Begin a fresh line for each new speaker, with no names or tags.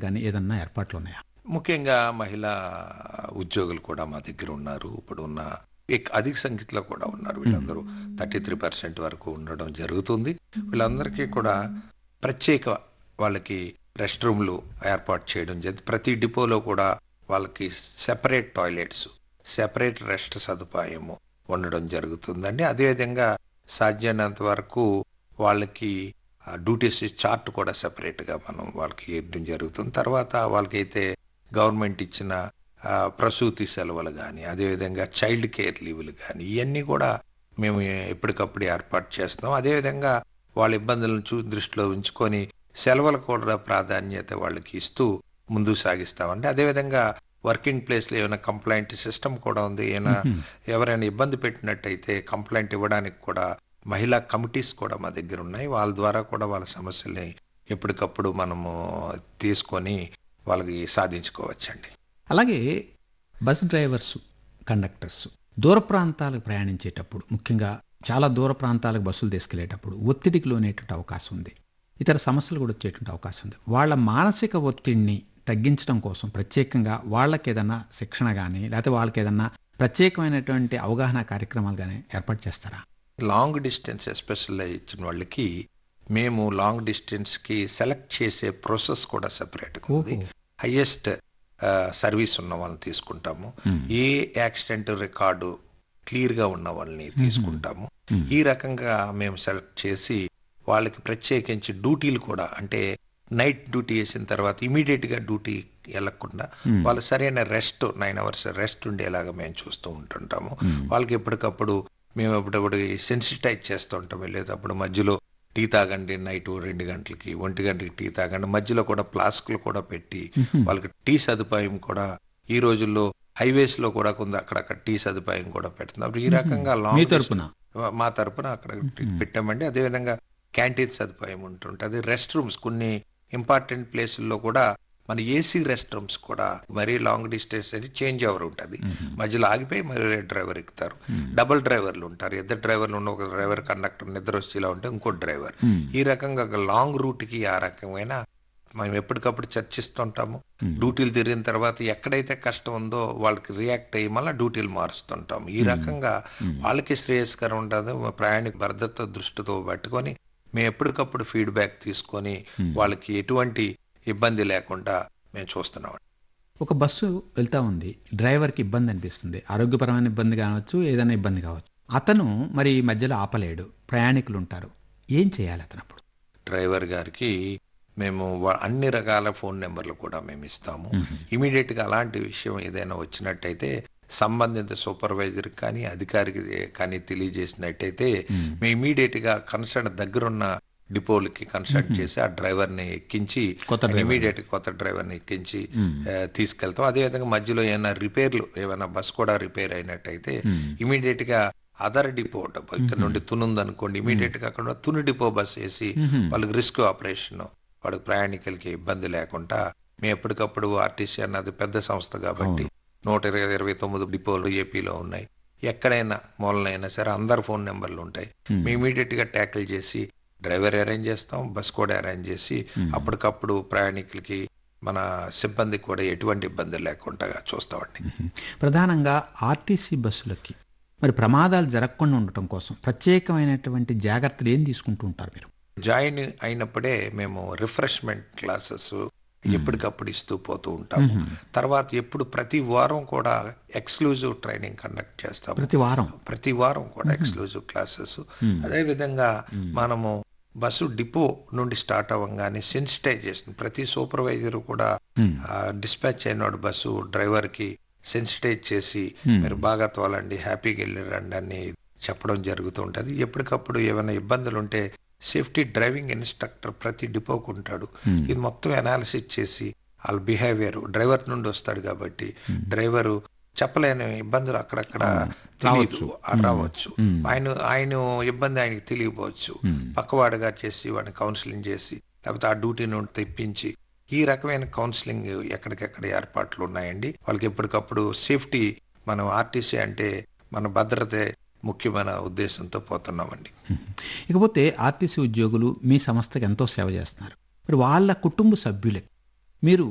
కానీ ఏదన్నా ఏర్పాట్లు ఉన్నాయా
ముఖ్యంగా మహిళా ఉద్యోగులు కూడా మా దగ్గర ఉన్నారు ఇప్పుడు ఉన్న ఎక్- అధిక సంఖ్యలో కూడా ఉన్నారు వీళ్ళందరూ థర్టీ త్రీ పర్సెంట్ వరకు ఉండడం జరుగుతుంది వీళ్ళందరికీ కూడా ప్రత్యేక వాళ్ళకి రెస్ట్ రూమ్లు ఏర్పాటు చేయడం జరిగింది ప్రతి డిపోలో కూడా వాళ్ళకి సెపరేట్ టాయిలెట్స్ సెపరేట్ రెస్ట్ సదుపాయము ఉండడం జరుగుతుందండి అదేవిధంగా సాధ్యమైనంత వరకు వాళ్ళకి డ్యూటీస్ చార్ట్ కూడా separate గా మనం వాళ్ళకి ఇవ్వడం జరుగుతుంది తర్వాత వాళ్ళకైతే గవర్నమెంట్ ఇచ్చిన ఆ, ప్రసూతి సెలవులు కానీ అదేవిధంగా చైల్డ్ కేర్ లీవులు కానీ ఇవన్నీ కూడా మేము ఎప్పటికప్పుడు ఏర్పాటు చేస్తున్నాం అదేవిధంగా వాళ్ళ ఇబ్బందులను చూ దృష్టిలో ఉంచుకొని సెలవులకు కూడా ప్రాధాన్యత వాళ్ళకి ఇస్తూ ముందుకు సాగిస్తామండి అదేవిధంగా వర్కింగ్ ప్లేస్లో ఏమైనా కంప్లైంట్ సిస్టమ్ కూడా ఉంది ఏమైనా ఎవరైనా ఇబ్బంది పెట్టినట్టయితే కంప్లైంట్ ఇవ్వడానికి కూడా మహిళా కమిటీస్ కూడా మా దగ్గర ఉన్నాయి వాళ్ళ ద్వారా కూడా వాళ్ళ సమస్యల్ని ఎప్పటికప్పుడు మనము తీసుకొని వాళ్ళకి సాధించుకోవచ్చండి
అలాగే బస్ డ్రైవర్స్ కండక్టర్స్ దూర ప్రాంతాలకు ప్రయాణించేటప్పుడు ముఖ్యంగా చాలా దూర ప్రాంతాలకు బస్సులు తీసుకెళ్లేటప్పుడు ఒత్తిడికి లోనేటువంటి అవకాశం ఉంది ఇతర సమస్యలు కూడా వచ్చేటువంటి అవకాశం ఉంది వాళ్ళ మానసిక ఒత్తిడిని తగ్గించడం కోసం ప్రత్యేకంగా వాళ్ళకి ఏదన్నా శిక్షణ కానీ లేకపోతే వాళ్ళకి ఏదన్నా ప్రత్యేకమైనటువంటి అవగాహన కార్యక్రమాలు కానీ ఏర్పాటు చేస్తారా
లాంగ్ డిస్టెన్స్ ఎస్పెషల్లీ ఇచ్చిన వాళ్ళకి మేము లాంగ్ డిస్టెన్స్ కి సెలెక్ట్ చేసే ప్రాసెస్ కూడా సెపరేట్గా ఉంది
ఓహో.
హైయెస్ట్ సర్వీస్ ఉన్న వాళ్ళని తీసుకుంటాము
Hmm.
ఏ యాక్సిడెంట్ రికార్డు క్లియర్ గా ఉన్న వాళ్ళని తీసుకుంటాము
Hmm.
ఈ రకంగా మేము సెలెక్ట్ చేసి వాళ్ళకి ప్రత్యేకించి డ్యూటీలు కూడా అంటే నైట్ డ్యూటీ వేసిన తర్వాత ఇమీడియట్ గా డ్యూటీ వెళ్ళకుండా
Hmm.
వాళ్ళు సరైన రెస్ట్ నైన్ అవర్స్ రెస్ట్ ఉండేలాగా మేము చూస్తూ ఉంటుంటాము
Hmm.
వాళ్ళకి ఎప్పటికప్పుడు మేము ఎప్పుడప్పుడు సెన్సిటైజ్ చేస్తూ ఉంటాం వెళ్ళేటప్పుడు మధ్యలో టీ తాగండి నైట్ రెండు గంటలకి ఒంటి గంటకి టీ తాగండి మధ్యలో కూడా ఫ్లాస్క్లు కూడా పెట్టి వాళ్ళకి టీ సదుపాయం కూడా ఈ రోజుల్లో హైవేస్ లో కూడా కొంత అక్కడక్కడ టీ సదుపాయం కూడా పెడుతున్నారు ఈ రకంగా
మీ
లాంగ్
తరపున
మా తరపున అక్కడ పెట్టామండి అదేవిధంగా క్యాంటీన్ సదుపాయం ఉంటుంటుంది రెస్ట్ రూమ్స్ కొన్ని ఇంపార్టెంట్ ప్లేసుల్లో కూడా మన ఏసీ రెస్ట్ రూమ్స్ కూడా మరీ లాంగ్ డిస్టెన్స్ అని చేంజ్ ఓవర్ ఉంటుంది మధ్యలో ఆగిపోయి మరి డ్రైవర్ ఎక్కుతారు డబుల్ డ్రైవర్లు ఉంటారు ఇద్దరు డ్రైవర్లు ఉన్న ఒక డ్రైవర్ కండక్టర్ నిద్ర వచ్చేలా ఉంటే ఇంకో డ్రైవర్ ఈ రకంగా ఒక లాంగ్ రూట్ కి ఆ రకమైన మేము ఎప్పటికప్పుడు చర్చిస్తుంటాము డ్యూటీలు తిరిగిన తర్వాత ఎక్కడైతే కష్టం ఉందో వాళ్ళకి రియాక్ట్ అయ్యి మళ్ళీ డ్యూటీలు మారుస్తుంటాం ఈ రకంగా వాళ్ళకి శ్రేయస్కరం ఉండదు ప్రయాణిక భద్రత దృష్టితో పట్టుకొని మేము ఎప్పటికప్పుడు ఫీడ్బ్యాక్ తీసుకొని వాళ్ళకి ఎటువంటి ఇబ్బంది లేకుండా మేము చూస్తున్నాం
ఒక బస్సు వెళ్తా ఉంది డ్రైవర్కి ఇబ్బంది అనిపిస్తుంది ఆరోగ్యపరమైన ఇబ్బంది కావచ్చు ఏదైనా ఇబ్బంది కావచ్చు అతను మరి ఈ మధ్యలో ఆపలేడు ప్రయాణికులు ఉంటారు ఏం చేయాలి అతను అప్పుడు
డ్రైవర్ గారికి మేము వా- అన్ని రకాల ఫోన్ నెంబర్లు కూడా మేము ఇస్తాము ఇమీడియట్ గా అలాంటి విషయం ఏదైనా వచ్చినట్టయితే సంబంధిత సూపర్వైజర్ కానీ అధికారికి కానీ తెలియజేసినట్టయితే మేము ఇమీడియట్ గా కన్సర్న్ దగ్గరున్న డిపోలకి కన్సల్ట్ చేసి ఆ డ్రైవర్ ని ఎక్కించి
కొత్త driver.
ఇమీడియట్ కొత్త డ్రైవర్ ని ఎక్కించి ఆ, తీసుకెళ్తాం అదేవిధంగా మధ్యలో ఏమైనా రిపేర్లు ఏమైనా బస్ కూడా రిపేర్ అయినట్టయితే ఇమీడియట్ గా అదర్ డిపో ఇక్కడ నుండి తునుంది అనుకోండి ఇమీడియట్ గా అక్కడ తుని డిపో బస్ వేసి వాళ్ళకి రిస్క్ ఆపరేషన్ వాళ్ళకి ప్రయాణికులకి ఇబ్బంది లేకుండా మేము ఎప్పటికప్పుడు ఆర్టీసీ అన్నది పెద్ద సంస్థ కాబట్టి నూట ఇరవై ఇరవై తొమ్మిది డిపోలు ఏపీలో ఉన్నాయి ఎక్కడైనా మూలనైనా సరే అందరు ఫోన్ నెంబర్లు ఉంటాయి మేము ఇమీడియట్ గా ట్యాకిల్ చేసి డ్రైవర్ అరేంజ్ చేస్తాం బస్ కూడా అరేంజ్ చేసి అప్పటికప్పుడు ప్రయాణికులకి మన సిబ్బందికి కూడా ఎటువంటి ఇబ్బంది లేకుండా చూస్తామండి
ప్రధానంగా ఆర్టీసీ బస్సులకి మరి ప్రమాదాలు జరగకుండా ఉండటం కోసం ప్రత్యేకమైనటువంటి జాగ్రత్తలు ఏం తీసుకుంటూ ఉంటారు మీరు
జాయిన్ అయినప్పుడే మేము రిఫ్రెష్మెంట్ క్లాసెస్ ఎప్పటికప్పుడు ఇస్తూ పోతూ ఉంటాము తర్వాత ఎప్పుడు ప్రతి వారం కూడా ఎక్స్క్లూజివ్ ట్రైనింగ్ కండక్ట్ చేస్తాము
ప్రతి వారం
ప్రతి వారం కూడా ఎక్స్క్లూజివ్ క్లాసెస్ అదే విధంగా మనము బస్సు డిపో నుండి స్టార్ట్ అవ్వగానే సెన్సిటైజేషన్ ప్రతి సూపర్వైజర్ కూడా డిస్పాచ్ అయినాడు బస్సు డ్రైవర్ కి సెన్సిటైజ్ చేసి మీరు బాగా తోలండి హ్యాపీగా వెళ్ళిరండి అని చెప్పడం జరుగుతూ ఉంటది ఎప్పటికప్పుడు ఏమైనా ఇబ్బందులు ఉంటే సేఫ్టీ డ్రైవింగ్ ఇన్స్ట్రక్టర్ ప్రతి డిపోకు ఉంటాడు ఇది మొత్తం అనాలిసిస్ చేసి వాళ్ళ బిహేవియర్ డ్రైవర్ నుండి వస్తాడు కాబట్టి డ్రైవరు చెప్పలేని ఇబ్బందులు అక్కడక్కడ తెలియదు రావచ్చు ఆయన ఆయన ఇబ్బంది ఆయనకి తెలియకపోవచ్చు పక్కవాడుగా చేసి వాడిని కౌన్సిలింగ్ చేసి లేకపోతే ఆ డ్యూటీ నుండి తెప్పించి ఈ రకమైన కౌన్సిలింగ్ ఎక్కడికెక్కడ ఏర్పాట్లు ఉన్నాయండి వాళ్ళకి ఎప్పటికప్పుడు సేఫ్టీ మనం ఆర్టీసీ అంటే మన భద్రతే ముఖ్యమైన ఉద్దేశంతో పోతున్నామండి
ఇకపోతే ఆర్టీసీ ఉద్యోగులు మీ సంస్థకి ఎంతో సేవ చేస్తున్నారు మరి వాళ్ళ కుటుంబ సభ్యులకి మీరు